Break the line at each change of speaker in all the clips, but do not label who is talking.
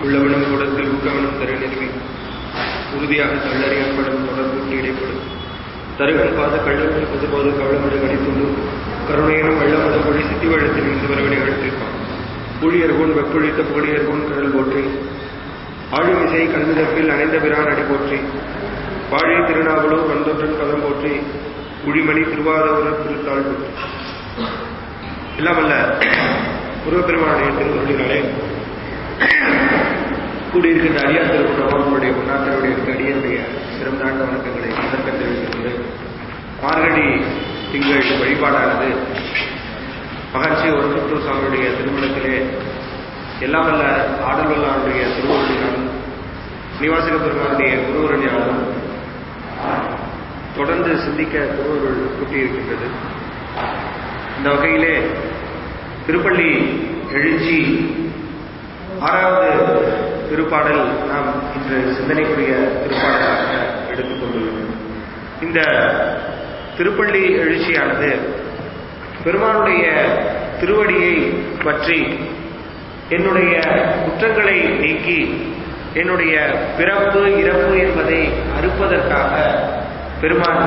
உள்ளவனும் கூடத்தில் ஊக்கவனும் தருநெருவி உறுதியாக தள்ளறியப்படும் தொடர்புக்கு இடைப்படும் தருகன் பாத கள்ளவன் பொதுபோது கவளமடு கணித்துண்டு கருணையனும் வெள்ளமது பொழி சித்தி வழத்தில் இருந்து வரவனை அழுத்திருப்பான் ஊழியர்கோன் வெப்புழித்த புகழியர்கோன் கடல் போற்றி ஆழிமிசை கல்விதப்பில் அணைந்த பிரான் அடி போற்றி வாழை திருநாவலூர் வந்தொன்றன் பதம் போற்றி குழிமணி திருவாரூர் திருத்தாள் போற்றி எல்லாம் அல்ல முருகப்பெருமானுடைய திருவருளினாலே கூடியிருக்கின்ற அடியார் திருக்கூட்டம் அவர்களுடைய பொன்னாத்தருடைய அடியனுடைய சிறம் தாண்ட வணக்கங்களை அதற்க தெரிவித்துக்கொண்டு மார்கழி திங்கள் வழிபாடானது மகர்ஷி ஒருத்தூர் சுவாமியுடைய திருமணத்திலே எல்லாம் வல்ல ஆடல்வல்லாருடைய திருவருளினாலும் நிவாசக பெருமானுடைய குருவருளினாலும் தொடர்ந்து சிந்திக்க திருவருள் கூட்டியிருக்கின்றது இந்த வகையிலே திருப்பள்ளி எழுச்சி ஆறாவது திருப்பாடல் நாம் இன்று சிந்தனைக்குரிய திருப்பாடலாக எடுத்துக்கொண்டுள்ளோம் இந்த திருப்பள்ளி எழுச்சியானது பெருமானுடைய திருவடியை பற்றி என்னுடைய குற்றங்களை நீக்கி என்னுடைய பிறப்பு இறப்பு என்பதை அறுப்பதற்காக பெருமான்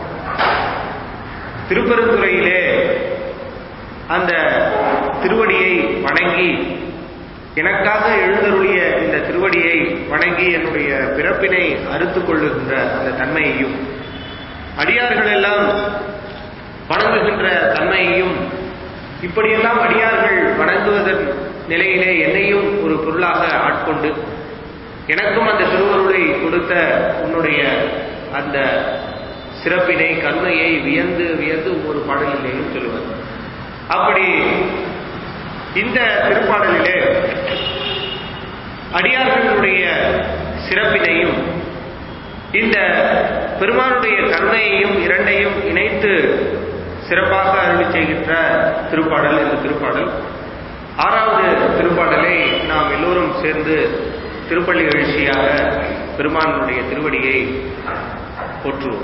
திருப்பெருந்துறையிலே அந்த திருவடியை வணங்கி எனக்காக எழுந்தருளிய இந்த திருவடியை வணங்கி என்னுடைய பிறப்பினை அறுத்துக் கொள்ளுகின்ற அந்த தன்மையையும் அடியார்கள் எல்லாம் வணங்குகின்ற தன்மையையும் இப்படியெல்லாம் அடியார்கள் வணங்குவதன் நிலையிலே என்னையும் ஒரு பொருளாக ஆட்கொண்டு எனக்கும் அந்த திருவருளை கொடுத்த உன்னுடைய அந்த சிறப்பினை கருணையை வியந்து வியந்து ஒவ்வொரு பாடலிலேயும் சொல்லுவார் அப்படி இந்த திருப்பாடலிலே அடியார்களுடைய சிறப்பினையும் இந்த பெருமானுடைய கருணையையும் இரண்டையும் இணைத்து சிறப்பாக அருளி செய்கின்ற திருப்பாடல் இந்த திருப்பாடல் ஆறாவது திருப்பாடலை நாம் எல்லோரும் சேர்ந்து திருப்பள்ளி எழுச்சியாக பெருமானுடைய திருவடியை போற்றுவோம்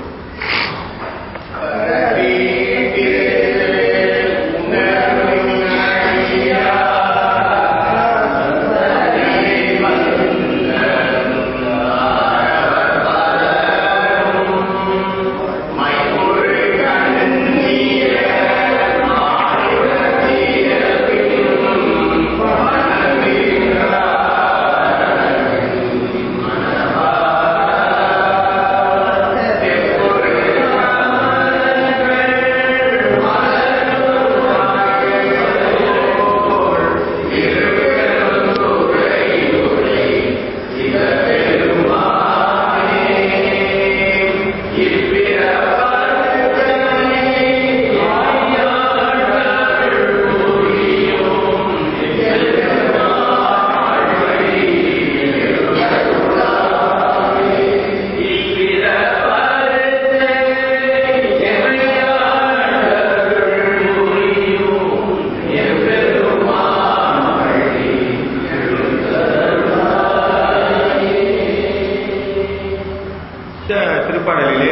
இந்த திருப்பாடலிலே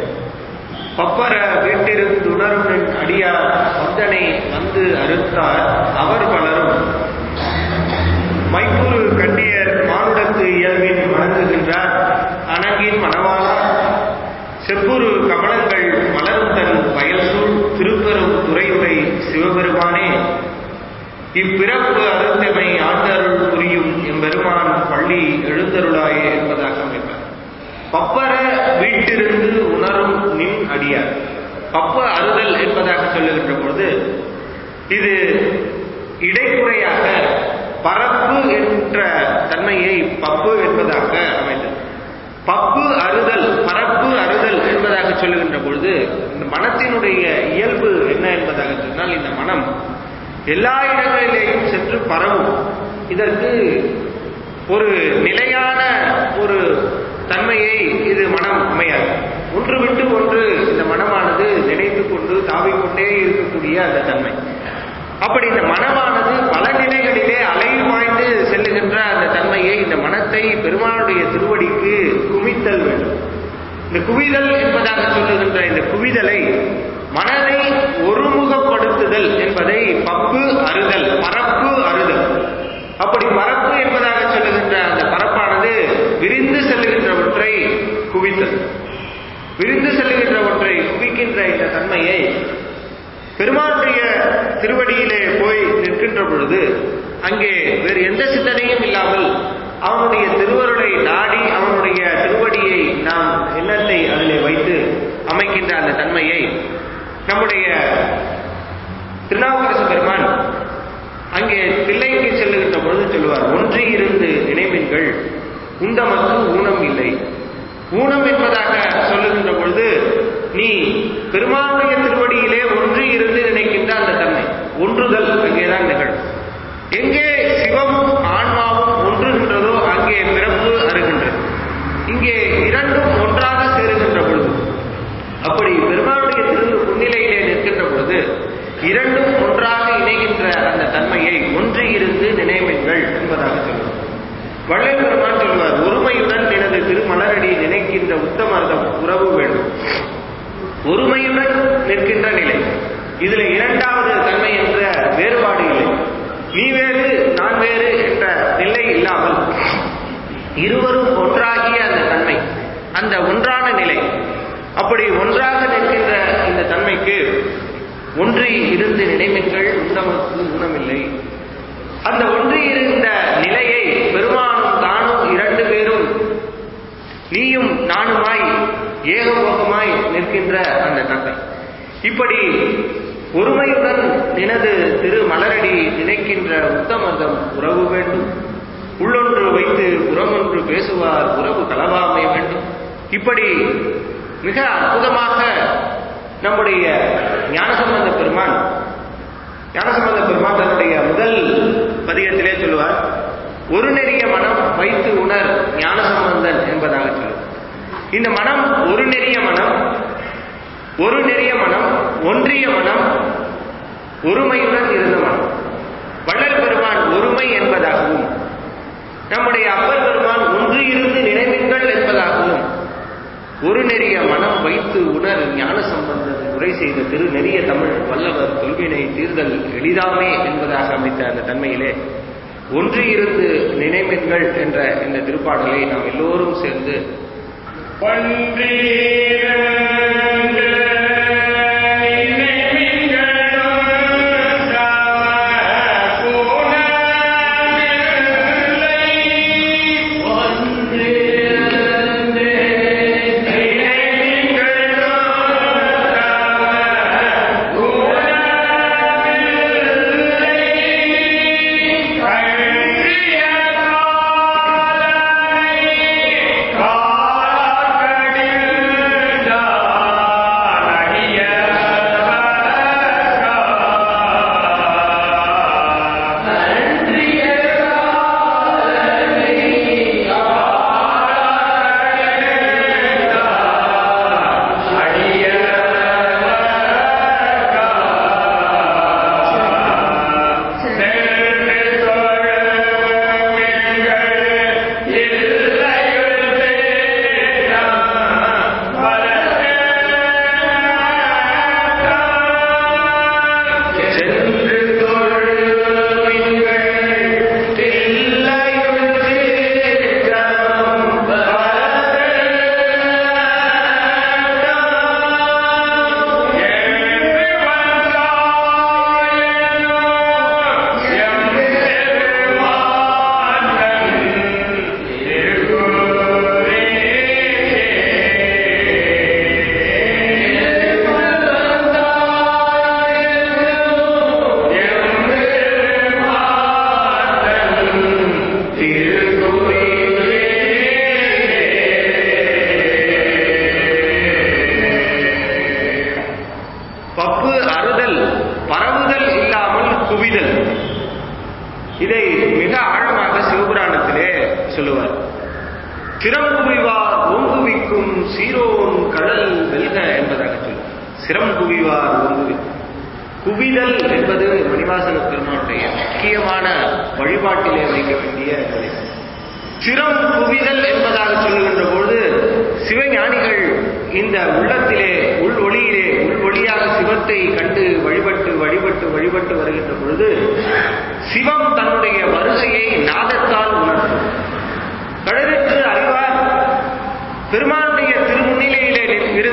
பப்பர வீட்டிருந்துணரும் அடியார் வந்தனை வந்து அறுத்தார் அவர் பலரும் மைக்கூறு கண்டியர் மானுடத்து இயல்பின் வணங்குகின்றார் அணங்கின் மணவாளா செப்புரு கமலங்கள் மலரும் தன் வயல்சூழ் திருப்பெரும் துறையுரை சிவபெருமானே இப்பிறப்பு அருந்தமை ஆண்டருள் புரியும் எம்பெருமான் பள்ளி எழுந்தருளாயே என்பதாக அமைப்பார் பப்பர வீட்டிருந்து உணரும் நின் அடியார் பப்ப அறுதல் என்பதாக சொல்லுகின்ற பொழுது இது இடைக்குறையாக பரப்பு என்ற தன்மையை பப்பு என்பதாக அமைந்தது பப்பு அறுதல் பரப்பு அறுதல் என்பதாக சொல்லுகின்ற பொழுது இந்த மனத்தினுடைய இயல்பு என்ன என்பதாக சொன்னால் இந்த மனம் எல்லா இடங்களிலேயும் சென்று பரவும் இதற்கு ஒரு நிலையான ஒரு தன்மையை இது மனம் அமையாது ஒன்று விட்டு ஒன்று இந்த மனமானது நினைத்து கொண்டு தாவிக்கொண்டே இருக்கக்கூடிய அந்த தன்மை அப்படி இந்த மனமானது பல நிலைகளிலே அலைவு பாய்ந்து செல்லுகின்ற அந்த தன்மையை இந்த மனத்தை பெருமானுடைய திருவடிக்கு குமித்தல் வேண்டும் இந்த குவிதல் என்பதாக சொல்லுகின்ற இந்த குவிதலை மனதை ஒருமுகப்படுத்துதல் என்பதை பப்பு அறுதல் பரப்பு அறுதல் அப்படி பரப்பு என்பதாக சொல்லுகின்ற விரிந்து செல்லுகின்ற ஒன்றை குவிக்கின்ற இந்த தன்மையை பெருமானுடைய திருவடியிலே போய் நிற்கின்ற பொழுது அங்கே வேறு எந்த சிந்தனையும் இல்லாமல் அவனுடைய திருவருளை நாடி அவனுடைய திருவடியை நாம் எண்ணத்தை அதிலே வைத்து அமைக்கின்ற அந்த தன்மையை நம்முடைய திருநாவுக்கரசு பெருமான் அங்கே பிள்ளைக்கு செல்லுகின்ற பொழுது சொல்லுவார் ஒன்றி இருந்து நினைவின்கள் உண்டமக்கு ஊனம் இல்லை ஊனம் என்பதாக சொல்லுகின்ற பொழுது நீ பெருமானுடைய திருவடியிலே ஒன்றி இருந்து நினைக்கின்ற அந்த தன்மை ஒன்றுதல் அங்கேதான் நிகழும் எங்கே சிவமும் ஆன்மாவும் ஒன்றுகின்றதோ அங்கே பிறப்பு அருகின்றது இங்கே இரண்டும் ஒன்றாக சேருகின்ற பொழுது அப்படி பெருமானுடைய திரு முன்னிலையிலே நிற்கின்ற பொழுது இரண்டும் ஒன்றாக இணைகின்ற அந்த தன்மையை ஒன்றி இருந்து நினைவுங்கள் என்பதாக சொல்லுவார் வள்ளல் பெருமான் சொல்வார் ஒருமையுடன் எனது திருமலரடி நினைக்கின்ற உத்தமர்தம் உறவு வேண்டும் ஒருமையுடன் நிற்கின்ற நிலை இதுல இரண்டாவது தன்மை என்ற வேறுபாடு இல்லை நீ வேறு நான் வேறு என்ற நிலை இல்லாமல் இருவரும் ஒன்றாகிய அந்த தன்மை அந்த ஒன்றான நிலை அப்படி ஒன்றாக நிற்கின்ற இந்த தன்மைக்கு ஒன்றி இருந்து நினைவுகள் உண்டமக்கு ஊனமில்லை அந்த ஒன்றி இருந்த நிலையை பெருமானும் தானும் இரண்டு பேரும் நீயும் நானுமாய் ஏகபோகமாய் நிற்கின்ற அந்த தன்மை இப்படி ஒருமையுடன் நினது திரு மலரடி நினைக்கின்ற உத்தமதம் உறவு வேண்டும் உள்ளொன்று வைத்து உறமொன்று பேசுவார் உறவு கலவாமை வேண்டும் இப்படி மிக அற்புதமாக நம்முடைய ஞானசம்பந்த பெருமான் ஞானசம்பந்த பெருமான் தன்னுடைய முதல் பதிகத்திலே சொல்லுவார் ஒரு நெறிய மனம் வைத்து உணர் ஞானசம்பந்தன் என்பதாக சொல்லுவார் இந்த மனம் ஒரு நெறிய மனம் ஒரு நெறிய மனம் ஒன்றிய மனம் ஒருமையுடன் இருந்த மனம் வள்ளல் பெருமான் ஒருமை என்பதாகவும் நம்முடைய அப்பர் பெருமான் ஒன்று இருந்து நினைவுங்கள் என்பதாகவும் ஒரு நெறிய மனம் வைத்து உணர் ஞான சம்பந்தன் உரை செய்த திரு நெறிய தமிழ் வல்லவர் கொள்வினை தீர்தல் எளிதாமே என்பதாக அமைத்த அந்த தன்மையிலே ஒன்று இருந்து நினைவுங்கள் என்ற இந்த திருப்பாடலை நாம் எல்லோரும் சேர்ந்து பப்பு அறுதல் பரவுதல் இல்லாமல் குவிதல் இதை மிக ஆழமாக சிவபுராணத்திலே சொல்லுவார் திறம் குவிவார் ஓங்குவிக்கும் சீரோன் கடல் வெல்க என்பதாக சொல்லுவார் சிரம் குவிவார் ஓங்குவிக்கும் குவிதல் என்பது மணிவாசன பெருமானுடைய முக்கியமான வழிபாட்டிலே வைக்க வேண்டிய நிலை சிரம் குவிதல் என்பதாக சொல்லுகின்ற பொழுது சிவஞானிகள் இந்த உள்ளத்திலே உள் ஒளியிலே உள் ஒளியாக சிவத்தை கண்டு வழிபட்டு வழிபட்டு வழிபட்டு வருகின்ற பொழுது சிவம் தன்னுடைய வருகையை நாதத்தால் உணர்த்தும் கடலுக்கு அறிவார் பெருமானுடைய திருமுன்னிலையிலே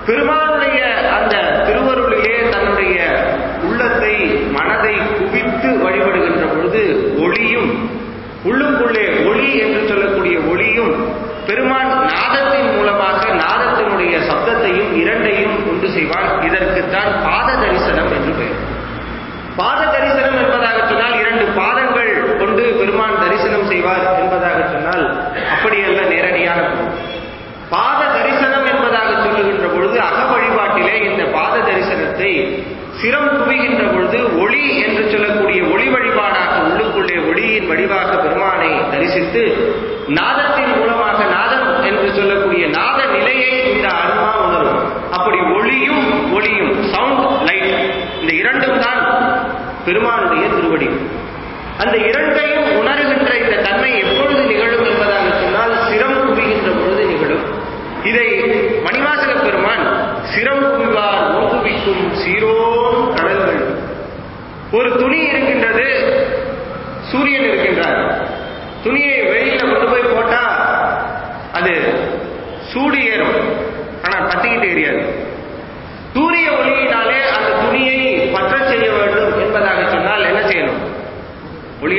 பெருமானுடைய அந்த திருவருளிலே தன்னுடைய உள்ளத்தை மனதை குவித்து வழிபடுகின்ற பொழுது ஒளியும் உள்ளுக்குள்ளே ஒளி என்று சொல்லக்கூடிய ஒளியும் பெருமான் நாதத்தின் மூலமாக நாதத்தினுடைய சப்தத்தையும் இரண்டையும் உண்டு செய்வான் இதற்குத்தான் பாத தரிசனம் என்று பெயர் பாத தரிசனம் என்பதாக சொன்னால் இரண்டு பாதங்கள் கொண்டு பெருமான் தரிசனம் செய்வார் என்பதாக சொன்னால் அப்படியல்ல நேரடியான பொருள் பாத தரிசனம் என்பதாக சொல்லுகின்ற பொழுது அக வழிபாட்டிலே இந்த பாத தரிசனத்தை சிரம் குவிகின்ற பொழுது ஒளி என்று சொல்லக்கூடிய ஒளி வழிபாடாக உள்ளுக்குள்ளே ஒளியின் வடிவாக பெருமானை தரிசித்து நாதத்தின் மூலமாக நாதம் என்று சொல்லக்கூடிய நாத நிலையை இந்த ஆன்மா உணரும் அப்படி ஒளியும் ஒளியும் சவுண்ட் லைட் இந்த இரண்டும் தான் பெருமானுடைய திருவடி அந்த இரண்டையும் உணர்கின்ற இந்த தன்மை எப்பொழுது நிகழும் என்பதாக சொன்னால் சிரம் குவிகின்ற பொழுது நிகழும் இதை மணிவாசக பெருமான் சிரம் குவிவார் ஊக்குவிக்கும் சீரோன் கடல்கள் ஒரு துணி இருக்கின்றது சூரியன் இருக்கின்றார் துணியை வெளியில கொண்டு போய் போட்டா அது சூடு ஏறும் ஆனா பத்திக்கிட்டு எரியாது சூரிய ஒளியினாலே அந்த துணியை பற்ற செய்ய வேண்டும் என்பதாக சொன்னால் என்ன செய்யணும் ஒளிய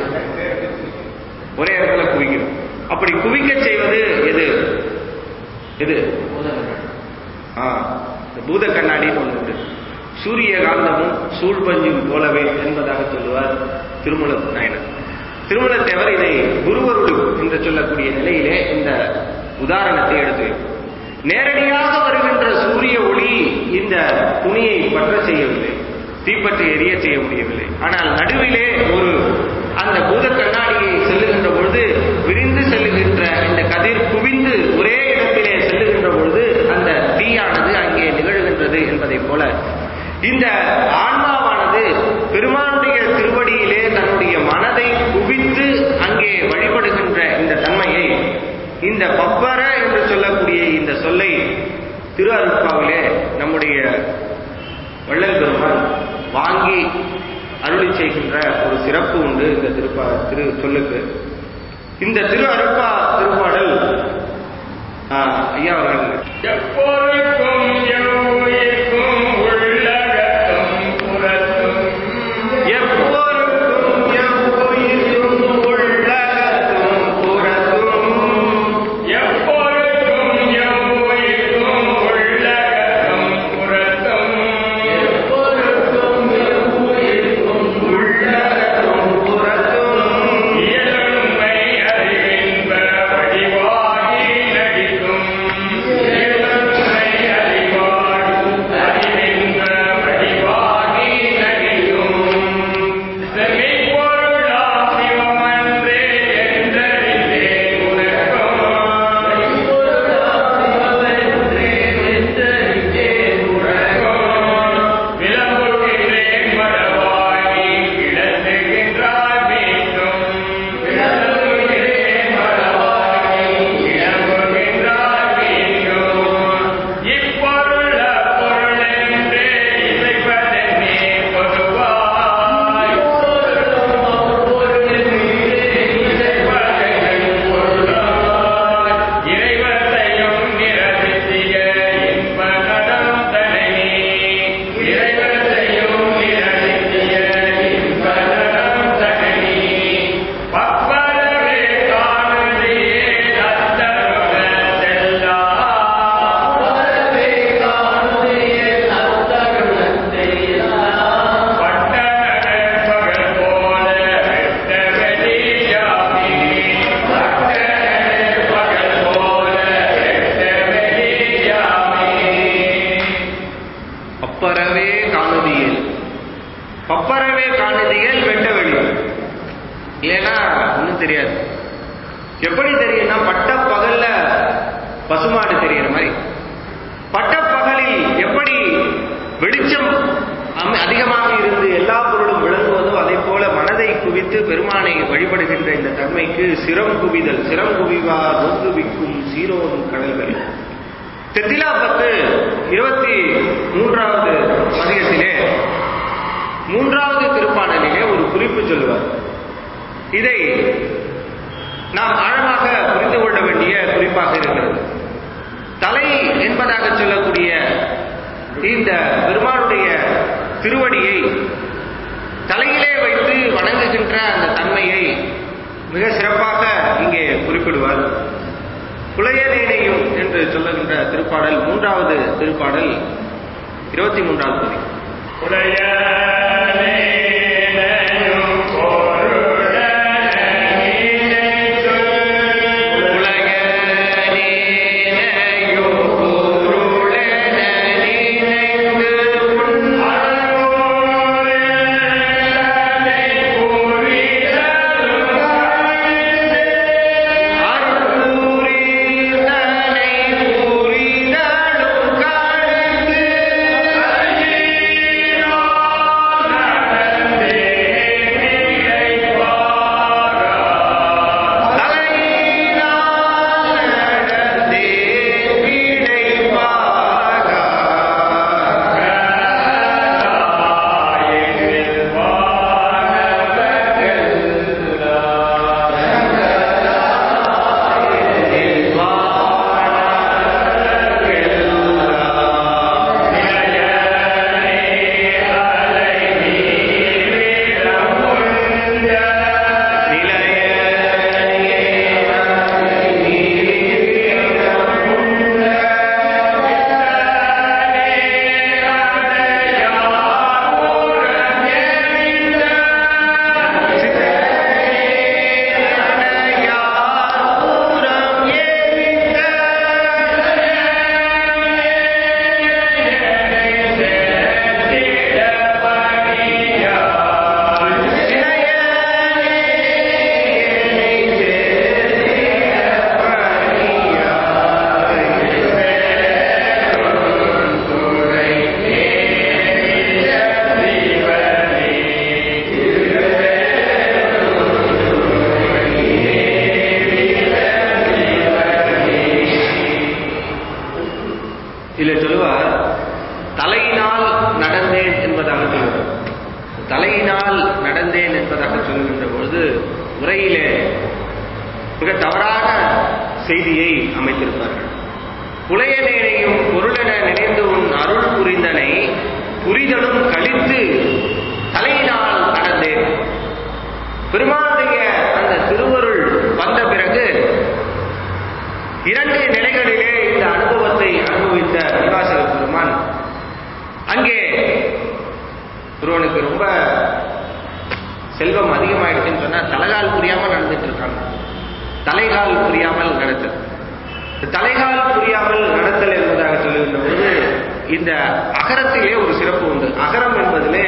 ஒரே இடத்துல குவிக்கணும் அப்படி குவிக்க செய்வது எது எது ஆ, இந்த பூத கண்ணாடின்னு ஒன்று உண்டு சூரிய காந்தமும் சூழ்பஞ்சும் போலவே என்பதாக சொல்லுவார் திருமல நாயனர் திருமலத்தேவர் இதை குருவருள் என்று சொல்லக்கூடிய நிலையிலே இந்த உதாரணத்தை எடுத்து நேரடியாக வருகின்ற சூரிய ஒளி இந்த துணியை பற்ற செய்யவில்லை தீப்பற்றி எரிய செய்ய முடியவில்லை ஆனால் நடுவிலே ஒரு அந்த பூத கண்ணாடியை செல்லுகின்ற பொழுது விரிந்து செல்லுகின்ற இந்த கதிர் குவிந்து ஒரே இடத்திலே செல்லுகின்ற பொழுது அந்த தீயானது அங்கே நிகழ்கின்றது என்பதைப் போல இந்த ஆன்மாவானது பெருமானுடைய திருவடியிலே தன்னுடைய மனதை குவித்து அங்கே வழிபடுகின்ற இந்த தன்மையை இந்த பப்பர என்று சொல்லக்கூடிய இந்த சொல்லை திரு அருட்பாவிலே நம்முடைய வள்ளல் பெருமான் வாங்கி அருளி செய்கின்ற ஒரு சிறப்பு உண்டு இந்த திருப்பா திரு சொல்லுக்கு இந்த திரு அருட்பா திருப்பாடல் ஆ, ஐயா அவர்கள்
எப்பொருக்கும் எவ்வுயிர்க்கும் உள்ளகத்தும் புறத்தும்
எப்பொருக்கும் எவ்வுயிரும் உள்ளகத்தும் புறத்தும்
எப்பொருக்கும் எவ்வுயிர்க்கும் உள்ளகத்தும் புறத்தும்
உள்ளகத்தும் புறத்தும்
இயலுண்மை அறிவின்ப வடிவாகி நடிக்கும் இயலுண்மை அறிவாகி அறிவின்ப வடிவாகி நடிக்கும் செவிப்பொருளாம் சிவமன்றே என்றறிந்தே உனக்கும் விளம்புகின்றேன் மடவாகி கிடந்துகின்றாய் மீண்டும் விளம்புகின்றேன் மடவாகி கிளம்புகின்றாய் மீண்டும் இப்பொருள பொருளென்றே இசைப்பதென்னே பொதுவாய் இசைப்பதென் பொருளாய் இறைவத்தையும் நிரதிசிய இன்ப நடம் தனை இறைவத்தையும் நிரதிசிய இன்ப நடம் தனை பப்பரவே காணலியே தத்தருண செல்லா பட்டநட பகல் போல வெட்ட வெளியாமி பட்டநட பகல் போல வெட்ட வெளியாமி
பப்பரவே காணுதியல் பப்பரவே காணுதியல் வெட்ட வெளி இல்லைன்னா ஒன்றும் தெரியாது எப்படி தெரியும்னா பட்ட பகல்ல பசுமாடு தெரியுற மாதிரி பட்ட பகலில் எப்படி வெளிச்சம் அம- அதிகமாக இருந்து எல்லா பொருளும் விளங்குவதோ அதே போல மனதை குவித்து பெருமானை வழிபடுகின்ற இந்த தன்மைக்கு சிரம் குவிதல் சிரம் குவிவார் ஒங்குவிக்கும் சீரோன் கடல்கள் தெத்திலா பத்து இருபத்தி மூன்றாவது பதிகத்திலே மூன்றாவது திருப்பாடலிலே ஒரு குறிப்பு சொல்லுவார் இதை நாம் ஆழமாக புரிந்து கொள்ள வேண்டிய குறிப்பாக இருக்கிறது தலை என்பதாக சொல்லக்கூடிய திருவடியை தலையிலே வைத்து வணங்குகின்ற அந்த தன்மையை மிக சிறப்பாக இங்கே குறிப்பிடுவார் புலையனேனையும் என்று சொல்லுகின்ற திருப்பாடல் மூன்றாவது திருப்பாடல் இருபத்தி மூன்றாவது பதி
உடையனேனையும் பொருளன நினைத்து
உலகனேனையும் பொருளென நினைந்து உன்
அருளனை புரிதலும்
அருள்புரிதனை புரிதலும் கழித்து தலையினால் நடந்தே பிழைப்பாக இதில் சொல்லுவார் தலையினால் நடந்தேன் என்பதாக சொல்லுவார் தலையினால் நடந்தேன் என்பதாக சொல்லுகின்ற பொழுது உரையிலே மிக தவறான செய்தியை அமைத்திருப்பார்கள் புலையனேனையும் பொருளென நினைந்து உன் அருள் புரிந்தனை புரிதலும் கழித்து தலையினால் நடந்தேன் பெருமானுடைய அந்த திருவருள் வந்த பிறகு இரண்டு நிலைகளிலே இந்த அனுபவத்தை அனுபவித்த நிவாசக பெருமான் அங்கே ஒருவனுக்கு ரொம்ப செல்வம் அதிகமாயிடுச்சுன்னு சொன்னா தலைகால் புரியாம நடந்துட்டு இருக்காங்க தலைகால் புரியாமல் நடத்தல் இந்த தலைகால் புரியாமல் நடத்தல் என்பதாக சொல்லுகின்ற பொழுது இந்த அகரத்திலே ஒரு சிறப்பு உண்டு அகரம் என்பதிலே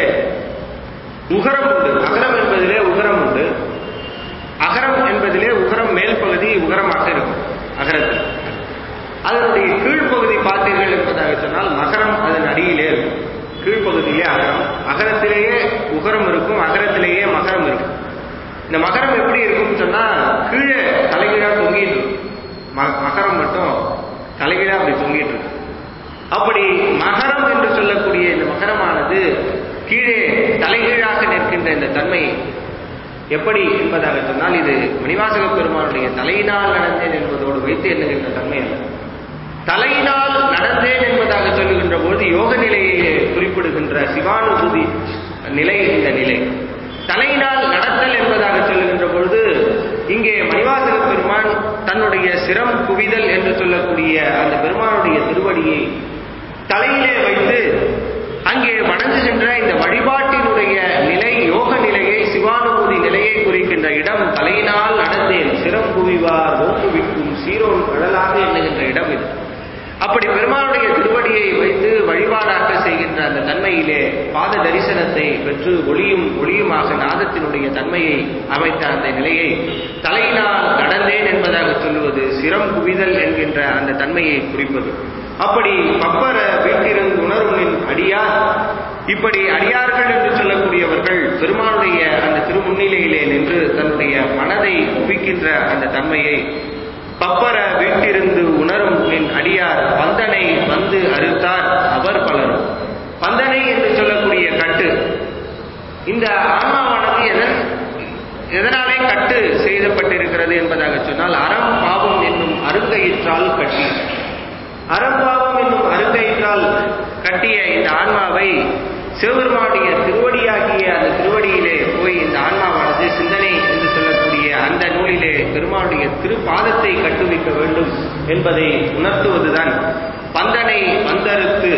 உகரம் உண்டு அகரம் என்பதிலே உகரம் உண்டு அகரம் என்பதிலே உகரம் மேல் பகுதி உகரமாக இருக்கும் அகரத்தில் அதனுடைய கீழ்ப்பகுதி பார்த்தீர்கள் என்பதாக சொன்னால் மகரம் அதன் அடியிலே இருக்கும் கீழ்ப்பகுதியிலே அகரம் அகரத்திலேயே உகரம் இருக்கும் அகரத்திலேயே மகரம் இருக்கும் இந்த மகரம் எப்படி இருக்கும்னு சொன்னா கீழே தலைகீழா தொங்கிட்டு இருக்கும் ம- மகரம் மட்டும் தலைகீழா அப்படி தொங்கிட்டு இருக்கும் அப்படி மகரம் என்று சொல்லக்கூடிய இந்த மகரமானது கீழே தலைகீழாக நிற்கின்ற இந்த தன்மை எப்படி என்பதாக சொன்னால் இது மணிவாசக பெருமானுடைய தலையினால் நடந்தேன் என்பதோடு வைத்து எண்ணுகின்ற தன்மை அல்ல தலையினால் நடந்தேன் என்பதாக சொல்லுகின்ற பொழுது யோக நிலையை குறிப்பிடுகின்ற சிவானுபூதி நிலை இந்த நிலை தலையினால் நடத்தல் என்பதாக சொல்லுகின்ற பொழுது இங்கே மணிவாசக பெருமான் தன்னுடைய சிரம் குவிதல் என்று சொல்லக்கூடிய அந்த பெருமானுடைய திருவடியை தலையிலே வைத்து அங்கே வணங்குகின்ற இந்த வழிபாட்டினுடைய நிலை யோக நிலையை சிவானுபூதி நிலையை குறிக்கின்ற இடம் தலையினால் நடந்தேன் சிரம் குவிவார் ஓக்குவிக்கும் சீரோன் கடலாக எண்ணுகின்ற இடம் இது அப்படி பெருமானுடைய திருவடியை வைத்து வழிபாடாக செய்கின்ற அந்த தன்மையிலே பாத தரிசனத்தை பெற்று ஒளியும் ஒளியுமாக நாதத்தினுடைய தன்மையை அமைத்த அந்த நிலையை தலையினால் நடந்தேன் என்பதாக சொல்லுவது சிரம் குவிதல் என்கின்ற அந்த தன்மையை குறிப்பது அப்படி பப்பர வீட்டிலிருந்து உணர்வுனின் அடியார் இப்படி அடியார்கள் என்று சொல்லக்கூடியவர்கள் பெருமானுடைய அந்த திருமுன்னிலையிலே நின்று தன்னுடைய மனதை குவிக்கின்ற அந்த தன்மையை பப்பர வீட்டிருந்து உணரும் என் அடியார் பந்தனை வந்து அறுத்தார் அவர் பலரும் பந்தனை என்று சொல்லக்கூடிய கட்டு இந்த ஆன்மாவானது எதன் எதனாலே கட்டு செய்யப்பட்டிருக்கிறது என்பதாக சொன்னால் அறம் பாவம் என்னும் அருங்கயிற்றால் கட்டி அறம் பாவம் என்னும் அருங்கயிற்றால் கட்டிய இந்த ஆன்மாவை சிவபெருமானுடைய திருவடியாகிய அந்த திருவடியிலே போய் இந்த ஆன்மாவானது சிந்தனை என்று சொல்லக்கூடிய அந்த நூலிலே பெருமானுடைய திருப்பாதத்தை கட்டுவிக்க வேண்டும் என்பதை உணர்த்துவதுதான் பந்தனை வந்தறுத்து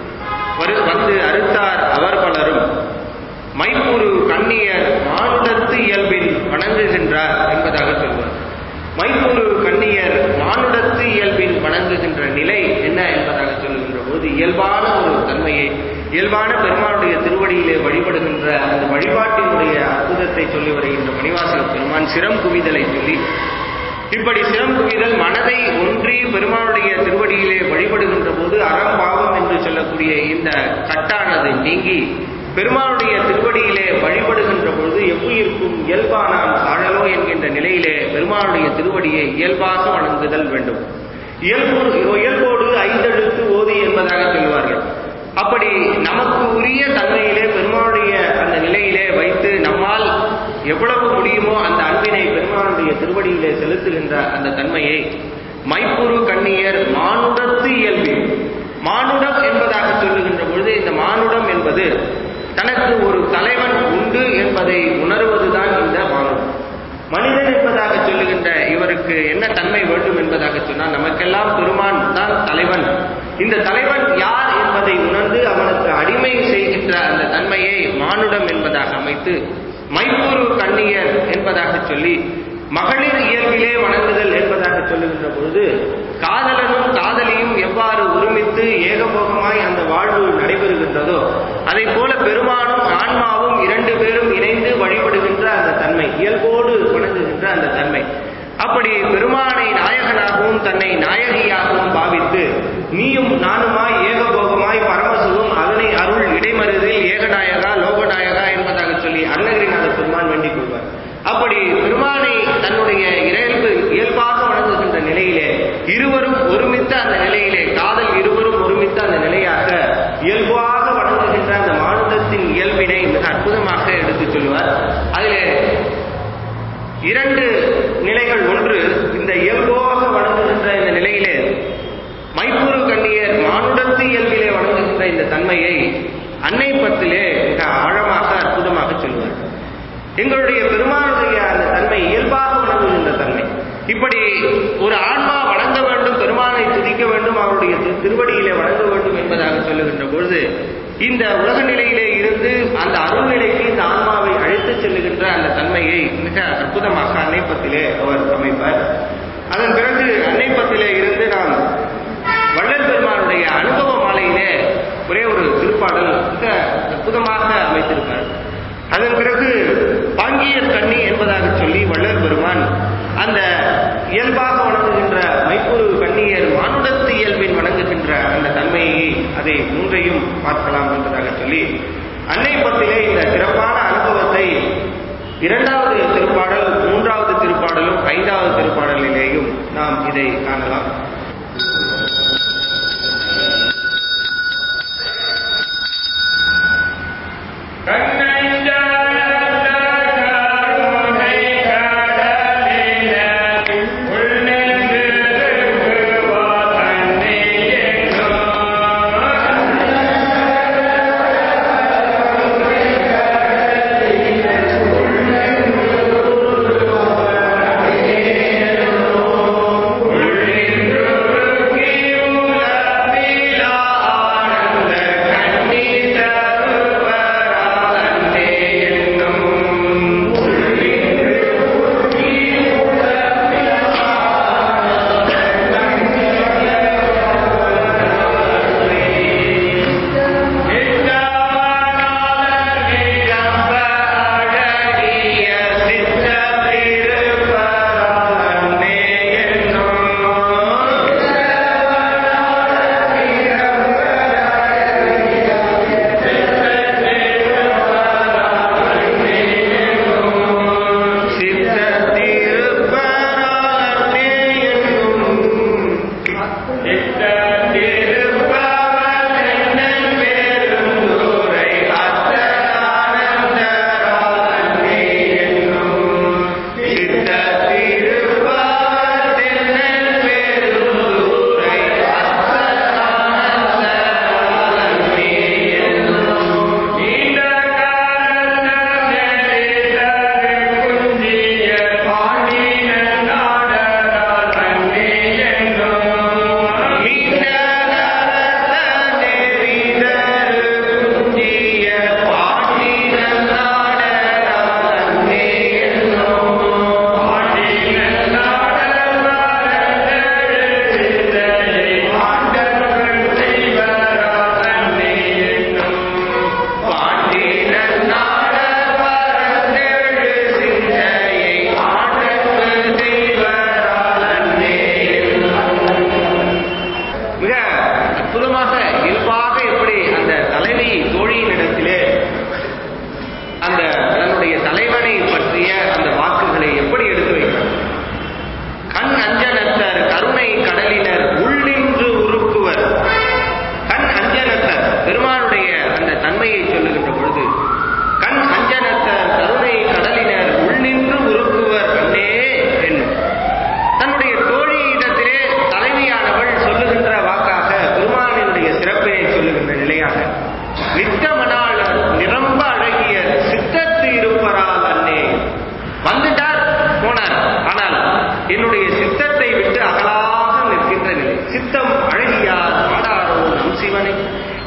வரு- வந்து அறுத்தார் அவர் பலரும் மைப்புரு கண்ணியர் மானுடத்து இயல்பில் வணங்குகின்றார் என்பதாக சொல்வார் மைப்புரு கண்ணியர் மானுடத்து இயல்பில் வணங்குகின்ற நிலை என்ன என்பதாக சொல்லுகின்ற போது இயல்பான ஒரு தன்மையை இயல்பான பெருமானுடைய திருவடியிலே வழிபடுகின்ற அந்த வழிபாட்டினுடைய அற்புதத்தை சொல்லி வருகின்ற மணிவாசக பெருமான் சிரம் குவிதலை சொல்லி இப்படி சிரம் குவிதல் மனதை ஒன்றி பெருமானுடைய திருவடியிலே வழிபடுகின்ற போது அறம் பாவம் என்று சொல்லக்கூடிய இந்த கட்டானது நீங்கி பெருமானுடைய திருவடியிலே வழிபடுகின்ற பொழுது எவ்வுயிருக்கும் இயல்பானான் தாழலோ என்கின்ற நிலையிலே பெருமானுடைய திருவடியை இயல்பாக வணங்குதல் வேண்டும் இயல்பு இயல்போடு ஐந்தெழுத்து ஓதி என்பதாக சொல்வார்கள் அப்படி நமக்கு உரிய தன்மையிலே பெருமானுடைய அந்த நிலையிலே வைத்து நம்மால் எவ்வளவு முடியுமோ அந்த அன்பினை பெருமானுடைய திருவடியிலே செலுத்துகின்ற அந்த தன்மையை மைப்புரு கண்ணியர் மானுடத்து இயல்பி மானுடம் என்பதாக சொல்லுகின்ற பொழுது இந்த மானுடம் என்பது தனக்கு ஒரு தலைவன் உண்டு என்பதை உணர்வதுதான் இந்த மானுடம் மனிதன் என்பதாக சொல்லுகின்ற இவருக்கு என்ன தன்மை வேண்டும் என்பதாக சொன்னால் நமக்கெல்லாம் பெருமான் தான் தலைவன் இந்த தலைவன் யார் என்பதை உணர்ந்து அவனுக்கு அடிமை செய்கின்ற அந்த தன்மையை மானுடம் என்பதாக அமைத்து மைப்பூரு கண்ணியர் என்பதாக சொல்லி மகளிர் இயல்பிலே வணங்குதல் என்பதாக சொல்லுகின்ற பொழுது காதலனும் காதலியும் எவ்வாறு ஒருமித்து ஏகபோகமாய் அந்த வாழ்வு நடைபெறுகின்றதோ அதை போல பெருமானும் ஆன்மாவும் இரண்டு பேரும் இணைந்து வழிபடுகின்ற அந்த தன்மை இயல்போடு வணங்குகின்ற அந்த தன்மை அப்படி பெருமானை நாயகனாகவும் தன்னை நாயகியாகவும் பாவித்து நீயும் நானுமாய் ஏகபோகமாய் பரமசுகம் அதனை அருள் இடைமருதில் ஏகநாயகா லோகநாயகா என்பதாக சொல்லி அருணகிரிநாத பெருமான் வேண்டிக் கொள்வார் அப்படி பெருமானை தன்னுடைய இயல்பு இயல்பாக வணங்குகின்ற நிலையிலே இருவரும் ஒருமித்த அந்த நிலையிலே காதல் இருவரும் ஒருமித்த அந்த நிலையாக இயல்பாக வணங்குகின்ற அந்த மானுடத்தின் இயல்பினை மிக அற்புதமாக எடுத்துச் சொல்லுவார் அதிலே இரண்டு நிலைகள் ஒன்று இந்த இயல்பாக வணங்குகின்ற இந்த நிலையிலே மைப்பூரு கண்ணியர் மானுடத்து இயல்பிலே வணங்குகின்ற இந்த தன்மையை அன்னை பத்திலே மிக ஆழமாக அற்புதமாக சொல்வார் எங்களுடைய பெருமானுடைய அந்த தன்மை இயல்பாக வணங்குகின்ற தன்மை இப்படி ஒரு ஆன்மா வணங்க வேண்டும் பெருமானை துதிக்க வேண்டும் அவருடைய திரு- திருவடியிலே வணங்க வேண்டும் என்பதாக சொல்லுகின்ற பொழுது இந்த உலக நிலையிலே இருந்து அந்த அருள் நிலைக்கு இந்த ஆன்மாவை அழைத்துச் செல்லுகின்ற அந்த தன்மையை மிக அற்புதமாக அன்னைப்பத்திலே அவர் அமைப்பார் அதன் பிறகு அன்னைப்பத்திலே இருந்து நாம் வள்ளல் பெருமானுடைய அனுபவ மாலையிலே ஒரே ஒரு திருப்பாடல் மிக அற்புதமாக அமைத்திருப்பார் அதன் பிறகு பாங்கியர் கண்ணி என்பதாக சொல்லி வள்ளல் பெருமான் அந்த இயல்பாக வணங்குகின்ற மைப்பூரு கண்ணியர் மானுடத்து இயல்பின் வணங்குகின்ற அந்த தன்மையை அதை மூன்றையும் பார்க்கலாம் என்பதாக சொல்லி அன்னை பத்திலே இந்த சிறப்பான அனுபவத்தை இரண்டாவது திருப்பாடல் மூன்றாவது திருப்பாடலும் ஐந்தாவது திருப்பாடலிலேயும் நாம் இதை காணலாம்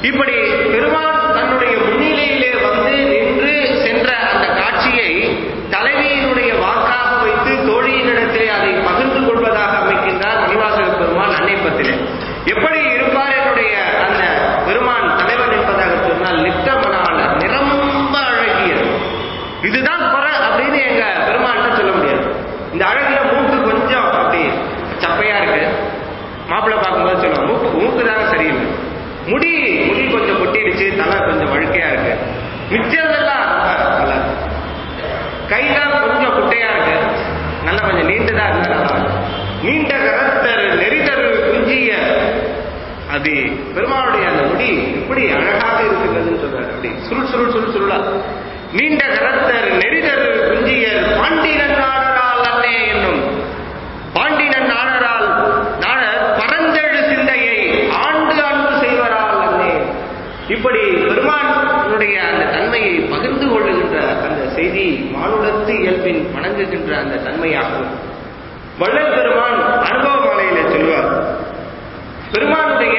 இப்படி பெருமான் தன்னுடைய முன்னிலையிலே வந்து நின்று சென்ற அந்த காட்சியை தலைவியினுடைய வாக்காக வைத்து தோழியினிடத்திலே அதை பகிர்ந்து கொள்வதாக அமைக்கின்றார் மணிவாசக பெருமான் அன்னைப்பத்திலே எப்படி இருப்பார் என்னுடைய அந்த பெருமான் தலைவன் என்பதாக சொன்னால் நித்தமனான நிரம்ப அழகியது இதுதான் குறை அப்படின்னு எங்க பெருமான்கிட்ட சொல்ல முடியாது இந்த அழகுல மூக்கு கொஞ்சம் அப்படி சப்பையா இருக்கு மாப்பிள்ளை பார்க்கும்போது சொல்லுவோம் மூக்கு மூக்கு தாங்க சரியில்லை முடி முடி கொஞ்சம் கொட்டிடுச்சு தலை கொஞ்சம் வழுக்கையா இருக்கு மிச்சதெல்லாம் ரொம்ப நல்லா இருக்கு கைதான் கொஞ்சம் குட்டையா இருக்கு நல்லா கொஞ்சம் நீண்டதா இருந்தா நல்லா இருக்கு. நீண்ட கரத்தர் நெறிதர் குஞ்சிய அது பெருமாளுடைய அந்த முடி எப்படி அழகாக இருக்குங்கிறதுன்னு சொல்றாரு அப்படி சுருள் சுருள் சுருள் சுருளா நீண்ட கரத்தர் நெறிதர் குஞ்சியர் பாண்டினன் நாடரால் அன்னே என்னும் பாண்டினன் நாடரால் நாடர் பரந்தெழு சிந்தையை ஆண்டு அன்பு செய்வரால் அன்னே இப்படி பெருமானுடைய அந்த தன்மையை பகிர்ந்து கொள்ளுகின்ற அந்த செய்தி மானுடத்து இயல்பின் வணங்குகின்ற அந்த தன்மையாகும் வள்ளல் பெருமான் அனுபவ மாலையில சொல்லுவார் பெருமானுடைய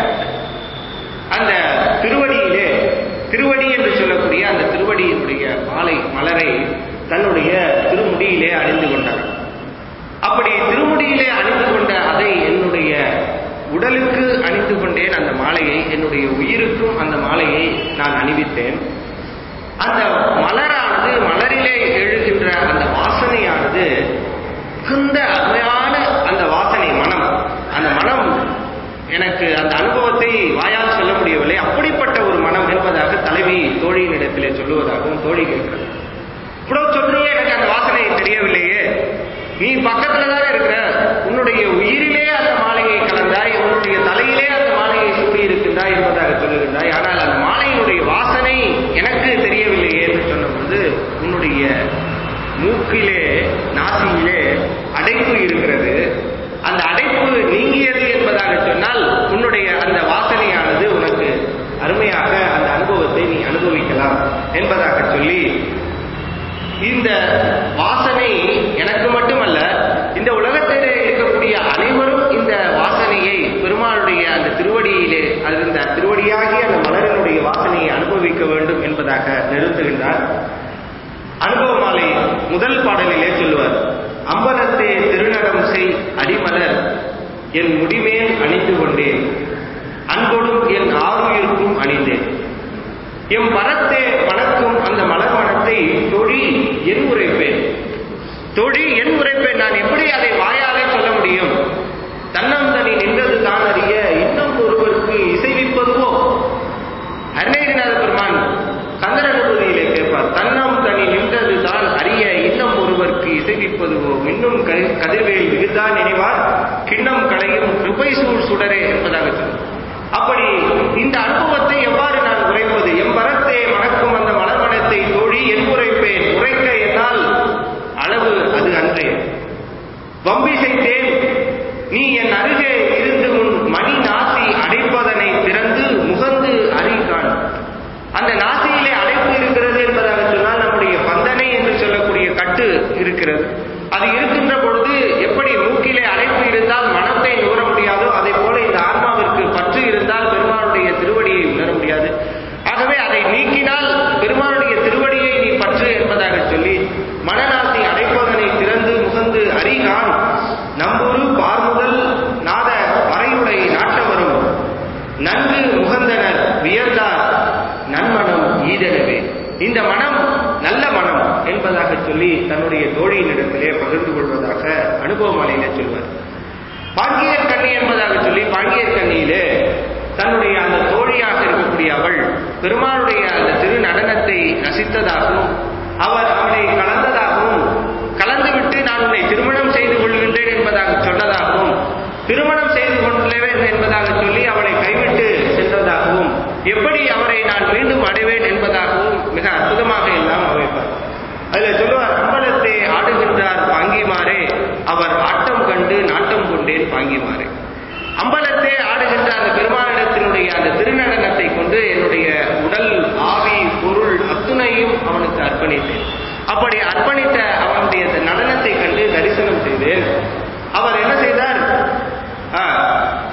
அந்த திருவடியிலே திருவடி என்று சொல்லக்கூடிய அந்த திருவடியினுடைய மாலை மலரை தன்னுடைய திருமுடியிலே அணிந்து கொண்டார் அப்படி திருமுடியிலே அணிந்து கொண்ட அதை என்னுடைய உடலுக்கு அணிந்து கொண்டேன் அந்த மாலையை என்னுடைய உயிருக்கும் அந்த மாலையை நான் அணிவித்தேன் அந்த மலரானது மலரிலே எழுகின்ற அந்த வாசனையானது மிகுந்த அருமையான அந்த வாசனை மனம் அந்த மனம் எனக்கு அந்த அனுபவத்தை வாயால் சொல்ல முடியவில்லை அப்படிப்பட்ட ஒரு மனம் என்பதாக தலைவி தோழியினிடத்திலே சொல்லுவதாகவும் தோழி கேட்கிறார் இவ்வளவு சொல்றியே எனக்கு அந்த வாசனை தெரியவில்லையே நீ பக்கத்துல தானே இருக்கிற உன்னுடைய உயிரிலே அந்த மாலையை கலந்தாய் உன்னுடைய தலையிலே அந்த மாலையை சூடி இருக்கின்றாய் என்பதாக சொல்லுகின்றாய் ஆனால் அந்த மாலையினுடைய வாசனை எனக்கு தெரியவில்லையே என்று சொன்னபோது உன்னுடைய மூக்கிலே நாசியிலே அடைப்பு இருக்கிறது அந்த அடைப்பு நீங்கியது என்பதாக சொன்னால் உன்னுடைய அந்த வாசனையானது உனக்கு அருமையாக அந்த அனுபவத்தை நீ அனுபவிக்கலாம் என்பதாக சொல்லி இந்த வாசனை எனக்கு மட்டுமல்ல இந்த உலகத்திலே இருக்கக்கூடிய அனைவரும் இந்த வாசனையை பெருமாளுடைய அந்த திருவடியிலே அது இந்த திருவடியாகிய அந்த மலரினுடைய வாசனையை அனுபவிக்க வேண்டும் என்பதாக நிறுத்துகின்றார் அனுபவ மாலை முதல் பாடலிலே சொல்லுவார் அம்பலத்தே திருநடம் செய் அடிமலர் என் முடிமேல் அணிந்து கொண்டேன் அன்பொடும் என் ஆறுயிர்க்கும் அணிந்தேன் எம் பரத்தே வணக்கும் அந்த மலர் மனத்தை தொழி என் உரைப்பேன் தொழி என் உரைப்பேன் நான் எப்படி அதை வாயாலே சொல்ல முடியும் தன்னந்தனி நின்றது தான் அறிய இன்னும் ஒருவருக்கு இசைவிப்பதுவோ அருணகிரிநாத பெருமான் கந்தரனுபதியிலே கேட்பார் தன்னம் தனி நின்றது தான் அறிய இன்னும் ஒருவருக்கு இசைவிப்பதுவோ இன்னும் க- கதிர்வேல் மிகுதான் நினைவார் கிண்ணம் களையும் கிருபை சூழ் சுடரே என்பதாக சொல்லும் அப்படி இந்த அனுபவத்தை எவ்வாறு நான் உரைப்பது எம்பரத்தே மணக்கும் அந்த மலர்மணத்தை தோழி என் உரைப்பேன் உரைக்க என்னால் அளவு அது அன்றே வம்பிசைத்தேன் நீ என் அருகே இருந்து உன் மணி நாசி அடைப்பதனை திறந்து முகந்து அறிகான் அந்த நாசியிலே அடைப்பு இருக்கிறது என்பதாக சொன்னால் நம்முடைய பந்தனை என்று சொல்லக்கூடிய கட்டு இருக்கிறது அது இருக்கின்ற பொழுது எப்படி மூக்கிலே அடைப்பு இருந்தால் மனத்தை நுகர முடியாதோ அதே போல இந்த ஆன்மாவிற்கு பற்று இருந்தால் பெருமானுடைய திருவடியை உணர முடியாது ஆகவே அதை நீக்கினால் பெருமானுடைய திருவடியை நீ பற்று என்பதாக சொல்லி மனநாசி அடைப்பதனை திறந்து முகந்து அறிகான் நம்புரு பார்முதல் நாத வரையுடை நாட்டவரும் நன்கு முகந்தனர் வியந்தார் நன்மனம் ஈதனவே இந்த மனம் நல்ல மனம் என்பதாக சொல்லி தன்னுடைய தோழியினிடத்திலே பகிர்ந்து கொள்வதாக அனுபவ மாலையிலே சொல்வார் பாங்கியர் கண்ணி என்பதாக சொல்லி பாங்கியர் கண்ணியிலே தன்னுடைய அந்த தோழியாக இருக்கக்கூடிய அவள் பெருமாளுடைய அந்த திரு நடனத்தை ரசித்ததாகவும் அவர் அவனை கலந்ததாகவும் கலந்துவிட்டு நான் உன்னை திருமணம் செய்து கொள்கின்றேன் என்பதாக சொன்னதாகவும் திருமணம் செய்து கொள்வேன் என்பதாக சொல்லி அவளை கைவிட்டு சென்றதாகவும் எப்படி அவரை நான் மீண்டும் அடைவேன் என்பதாகவும் மிக அற்புதமாக எல்லாம் அமைப்பார் அதுல சொல்லுவார் அம்பலத்தை ஆடுகின்றார் பாங்கிமாரே அவர் ஆட்டம் கண்டு நாட்டம் கொண்டேன் பாங்கிமாரே அம்பலத்தே ஆடுகின்ற அந்த பெருமானிடத்தினுடைய அந்த திருநடனத்தை கொண்டு என்னுடைய உடல் ஆவி பொருள் அத்துணையும் அவனுக்கு அர்ப்பணித்தேன் அப்படி அர்ப்பணித்த அவனுடைய அந்த நடனத்தை கண்டு தரிசனம் செய்தேன் அவர் என்ன செய்தார் ஆ,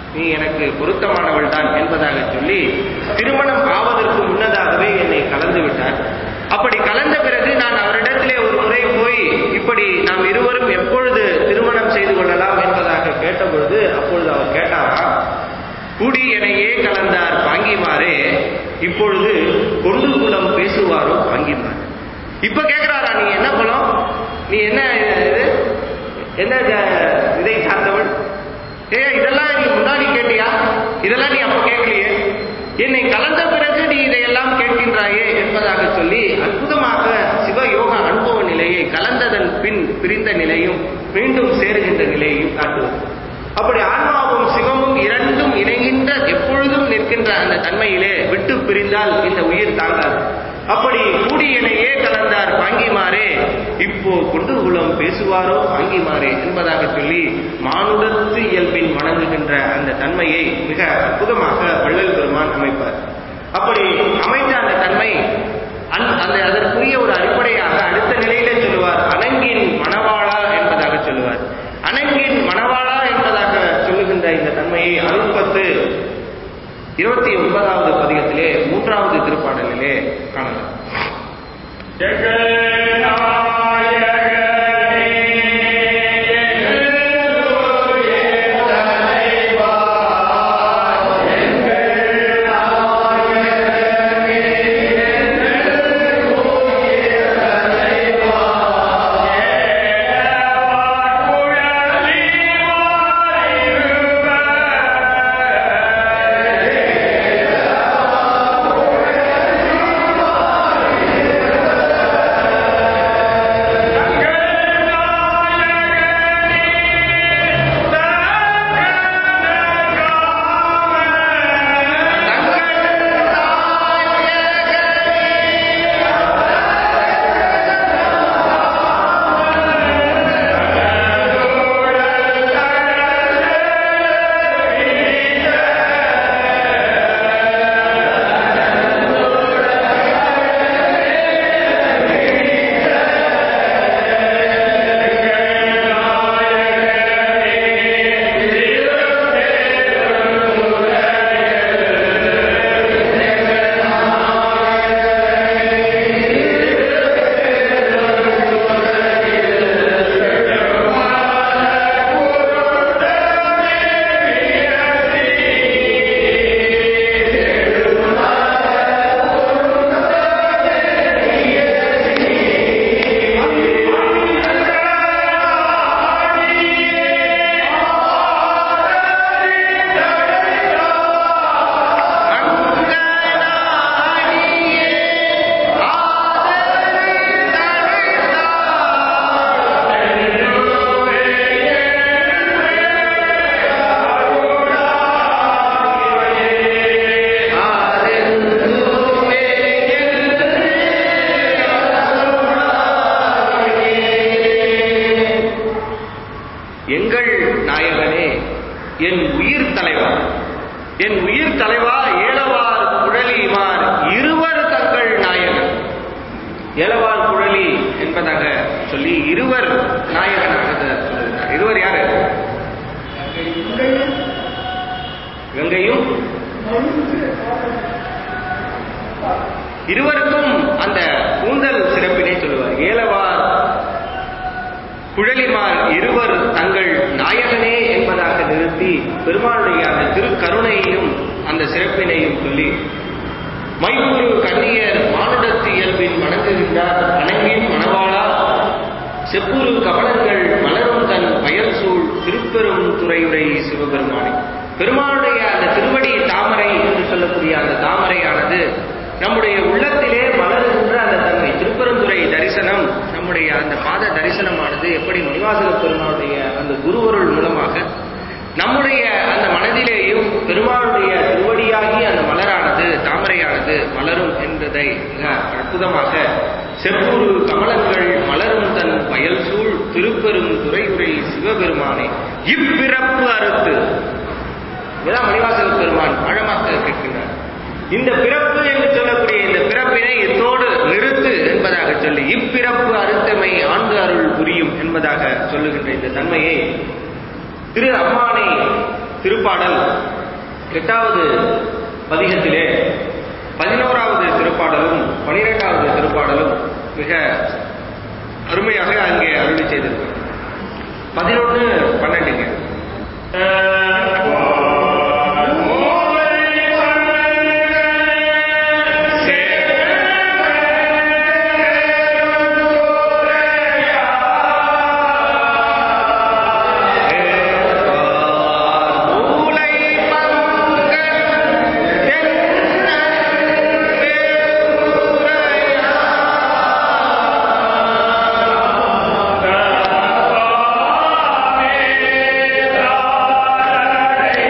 நீ எனக்கு பொருத்தமானவள் தான் என்பதாக சொல்லி திருமணம் ஆவதற்கு முன்னதாகவே என்னை கலந்து விட்டார் அப்படி கலந்த பிறகு நான் அவரிடத்திலே ஒரு முறை போய் இப்படி நாம் இருவரும் எப்பொழுது திருமணம் செய்து கொள்ளலாம் என்பதாக கேட்டபொழுது அப்பொழுது அவர் கேட்டாரா கூடி எனையே கலந்தார் பாங்கிமாரே இப்பொழுது கொண்டு குலம் பேசுவாரோ பாங்கிமார் இப்ப கேக்குறாரா நீ என்ன குலம் நீ என்ன இது என்ன ஜ- இதை சார்ந்தவள் ஏ இதெல்லாம் நீ முன்னாடி கேட்டியா இதெல்லாம் நீ அப்ப கேட்கலையே என்னை கலந்த பிறகு நீ இதையெல்லாம் கேட்கின்றாயே என்பதாக சொல்லி அற்புதமாக சிவ யோக அனுபவ நிலையை கலந்ததன் பின் பிரிந்த நிலையும் மீண்டும் சேருகின்ற நிலையையும் காட்டுவது அப்படி ஆன்மாவும் சிவமும் இரண்டும் இணைகின்ற எப்பொழுதும் நிற்கின்ற அந்த தன்மையிலே விட்டு பிரிந்தால் இந்த உயிர் தாங்காது அப்படி கூடியனையே கலந்தார் பாங்கிமாரே இப்போ கொண்டு குலம் பேசுவாரோ பாங்கிமாரே என்பதாக சொல்லி மானுடத்து இயல்பின் வணங்குகின்ற அந்த தன்மையை மிக அற்புதமாக வள்ளல் பெருமான் அமைப்பார் அப்படி அமைத்த அந்த தன்மை அந்- அந்த அதற்குரிய ஒரு அடிப்படையாக அடுத்த நிலையிலே சொல்லுவார் அணங்கின் மணவாளா என்பதாக சொல்லுவார் அணங்கின் மணவாளா என்பதாக சொல்லுகின்ற இந்த தன்மையை அருட்பத்து இருபத்தி ஒன்பதாவது பதிகத்திலே மூன்றாவது திருப்பாடலிலே காணலாம் எங்கள் நாயகனே என் உயிர் தலைவா என் உயிர் தலைவா ஏலவார் குழலிமார் இருவர் தங்கள் நாயகன் ஏலவார் குழலி என்பதாக சொல்லி இருவர் நாயகனாக சொல்லுகிறார் இருவர் யாரு கங்கையும் இருவருக்கும் அந்த கூந்தல் சிறப்பினை சொல்லுவார் ஏலவார் குழலிமார் இருவர் தங்கள் நாயகனே என்பதாக நிறுத்தி பெருமாளுடைய அந்த திருக்கருணையையும் அந்த சிறப்பினையும் சொல்லி மைப்பூரு கண்ணியர் மானுடத்து இயல்பின் வணங்குகின்றார் அணங்கின் மணவாளா செப்புரு கவனங்கள் மலரும் தன் பயல் சூழ் திருப்பெரும் துறையுரை சிவபெருமானை பெருமானுடைய அந்த திருவடி தாமரை என்று சொல்லக்கூடிய அந்த தாமரையானது நம்முடைய உள்ளத்திலே மலருகின்ற அந்த தன்மை திருப்பெருந்துறை தரிசனம் நம்முடைய அந்த பாத தரிசனமானது எப்படி மணிவாசக பெருமானுடைய அந்த குருவருள் மூலமாக நம்முடைய அந்த மனதிலேயும் பெருமாளுடைய திருவடியாகி அந்த மலரானது தாமரையானது மலரும் என்பதை மிக அற்புதமாக செப்புரு கமலங்கள் மலரும் தன் வயல் சூழ் திருப்பெரும் துறையுரை சிவபெருமானை இப்பிறப்பு அறுத்து இதான் மணிவாசக பெருமான் ஆழமாக கேட்கின்றார் இந்த பிறப்பு என்று சொல்லக்கூடிய இந்த பிறப்பினை இத்தோடு நிறுத்து என்பதாக சொல்லி இப்பிறப்பு அறுத்தமை ஆண்டு அருள் புரியும் என்பதாக சொல்லுகின்ற இந்த தன்மையை திரு அம்மானை திருப்பாடல் எட்டாவது பதிகத்திலே பதினோராவது திருப்பாடலும் பனிரெண்டாவது திருப்பாடலும் மிக அருமையாக அங்கே அருளி செய்திருக்கிறார் பதினொன்று பன்னெண்டுங்க மூலை பங்கன் தென்னன் வேறுரையா.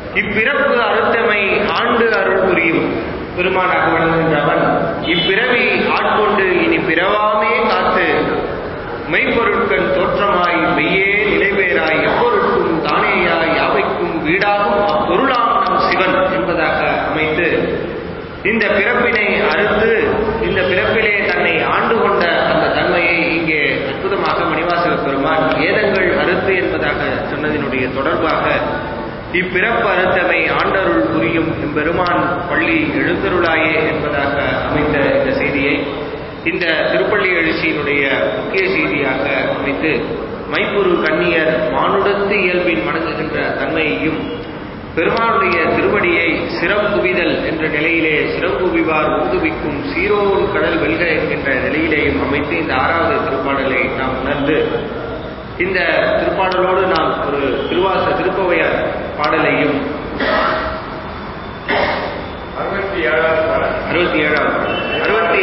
இப்பிறப்பு அறுத்தமை ஆண்டு அருள் புரியும் பெருமானாக விளங்குகின்றவன் இப்பிறவி ஆட்கொண்டு இனி பிறவாமே காத்து மெய்ப்பொருட்கள் தோற்றமாய் மெய்யே நிலைபேராய் எப்பொருட்கும் தானேயாய் யாவைக்கும் வீடாகும் அப்பொருளாம் நம் சிவன் என்பதாக அமைத்து இந்த பிறப்பினை அறுத்து இந்த பிறப்பிலே தன்னை ஆண்டு கொண்ட அந்த தன்மையை இங்கே அற்புதமாக மணிவாசக பெருமான் ஏதங்கள் அறுத்து என்பதாக சொன்னதினுடைய தொடர்பாக இப்பிறப்பு அறுத்தமை ஆண்டருள் புரியும் எம்பெருமான் பள்ளி எழுந்தருளாயே என்பதாக அமைந்த இந்த செய்தியை இந்த திருப்பள்ளி எழுச்சியினுடைய முக்கிய செய்தியாக அமைத்து மைப்புரு கண்ணியர் மானுடத்து இயல்பின் வணங்குகின்ற தன்மையையும் பெருமானுடைய திருவடியை சிறப்புவிதல் என்ற நிலையிலே சிறப்புவிவார் ஊதுவிக்கும் சீரோன் கடல் வெல்க என்கின்ற நிலையிலேயும் அமைத்து இந்த ஆறாவது திருப்பாடலை நாம் உணர்ந்து இந்த திருப்பாடலோடு நாம் ஒரு திருவாச திருப்பவையார் பாடலையும்
அறுபத்தி ஏழாவது பாடல்
அறுபத்தி ஏழாவது பாடல். அறுபத்தி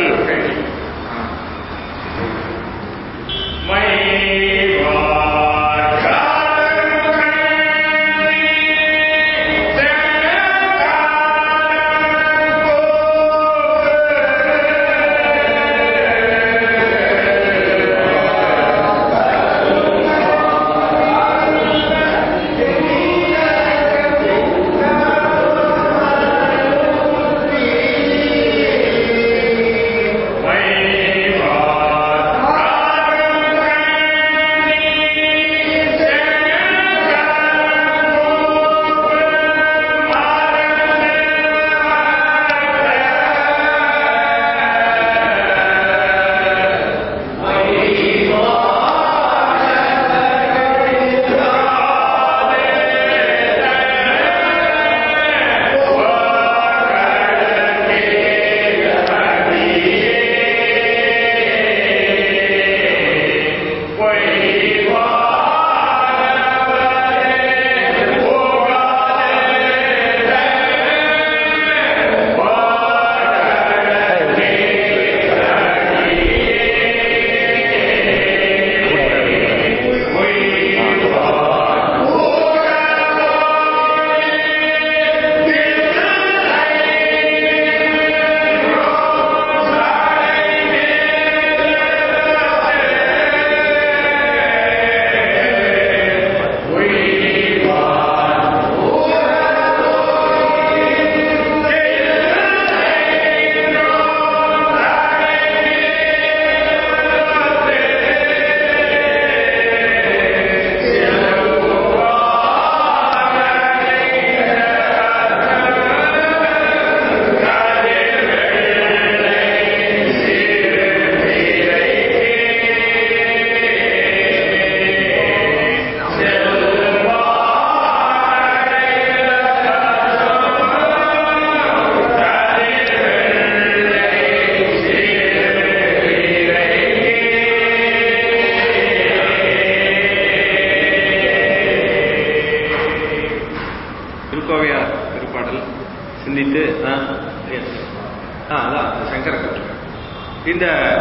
திருக்கோவையார் திருப்பாடல் சிந்தித்து ஆ, yes. ஆ, அதான் சங்கர கட்டுரை. இந்த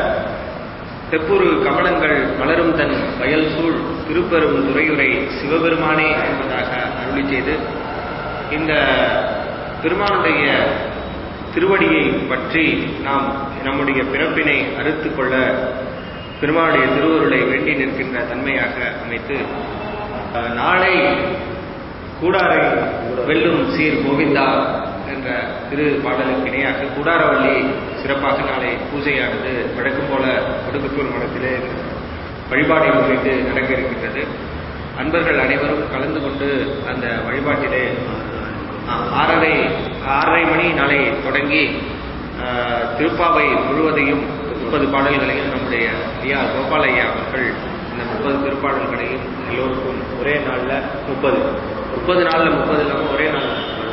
தெப்புரு கமலங்கள் மலரும் தன் வயல் சூழ் திருப்பெரும் துறையுரை சிவபெருமானே என்பதாக அருளி செய்து இந்த பெருமானுடைய திருவடியை பற்றி நாம் நம்முடைய பிறப்பினை அறுத்து கொள்ள பெருமானுடைய திருவருளை வேண்டி நிற்கின்ற தன்மையாக அமைத்து அஹ், நாளை கூடாரை வெல்லும் சீர் கோவிந்தா என்ற திரு பாடலுக்கு இணையாக கூடாரவள்ளி சிறப்பாக நாளை பூஜையானது வழக்கம் போல கொடுக்குத்தூர் மடத்திலே வழிபாடை முன்னிட்டு நடக்க இருக்கின்றது அன்பர்கள் அனைவரும் கலந்து கொண்டு அந்த வழிபாட்டிலே ஆ, ஆறரை ஆறரை மணி நாளை தொடங்கி ஆ, திருப்பாவை முழுவதையும் முப்பது பாடல்களையும் நம்முடைய ஐயா கோபால ஐயா அவர்கள் இந்த முப்பது திருப்பாடல்களையும் எல்லோருக்கும் ஒரே நாள்ல முப்பது முப்பது நாள்ல முப்பது இல்லாமல் ஒரே நாள்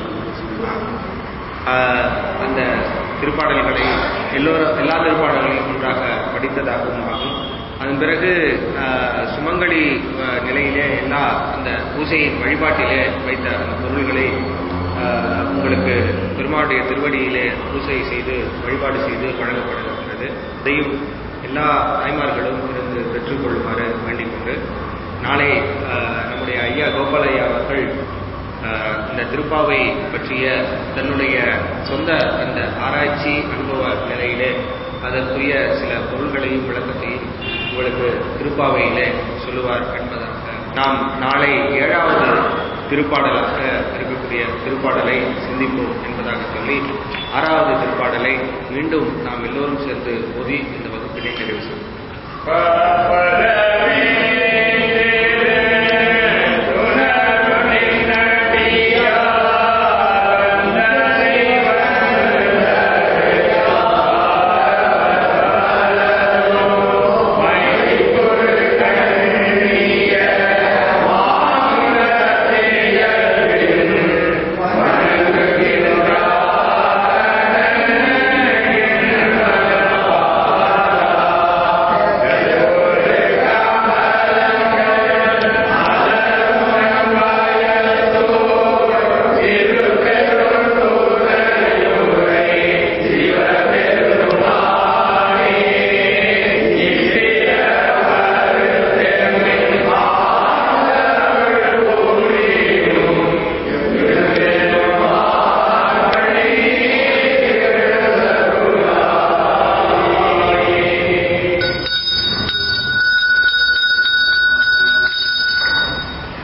ஆஹ், அந்த திருப்பாடல்களை எல்லோரும் எல்லா திருப்பாடல்களையும் ஒன்றாக படித்ததாகவும் ஆகும் அதன் பிறகு ஆஹ், சுமங்கலி ஆஹ், நிலையிலே எல்லா அந்த பூஜையின் வழிபாட்டிலே வைத்த அந்த பொருள்களை ஆஹ், உங்களுக்கு பெருமாளுடைய திருவடியிலே பூஜை செய்து வழிபாடு செய்து வழங்கப்படுகின்றது இதையும் எல்லா தாய்மார்களும் இருந்து பெற்றுக்கொள்ளுமாறு வேண்டிக் கொண்டு நாளை ஆஹ், நம்முடைய ஐயா கோபால ஐயா அவர்கள் ஆஹ், இந்த திருப்பாவை பற்றிய தன்னுடைய சொந்த அந்த ஆராய்ச்சி அனுபவ நிலையிலே அதற்குரிய சில பொருள்களையும் விளக்கத்தையும் உங்களுக்கு திருப்பாவையிலே சொல்லுவார் என்பதாக நாம் நாளை ஏழாவது திருப்பாடலாக இருக்கக்கூடிய திருப்பாடலை சிந்திப்போம் என்பதாக சொல்லி ஆறாவது திருப்பாடலை மீண்டும் நாம் எல்லோரும் சேர்ந்து ஓதி இந்த வகுப்பினை நிறைவு செய்வோம்
பரவி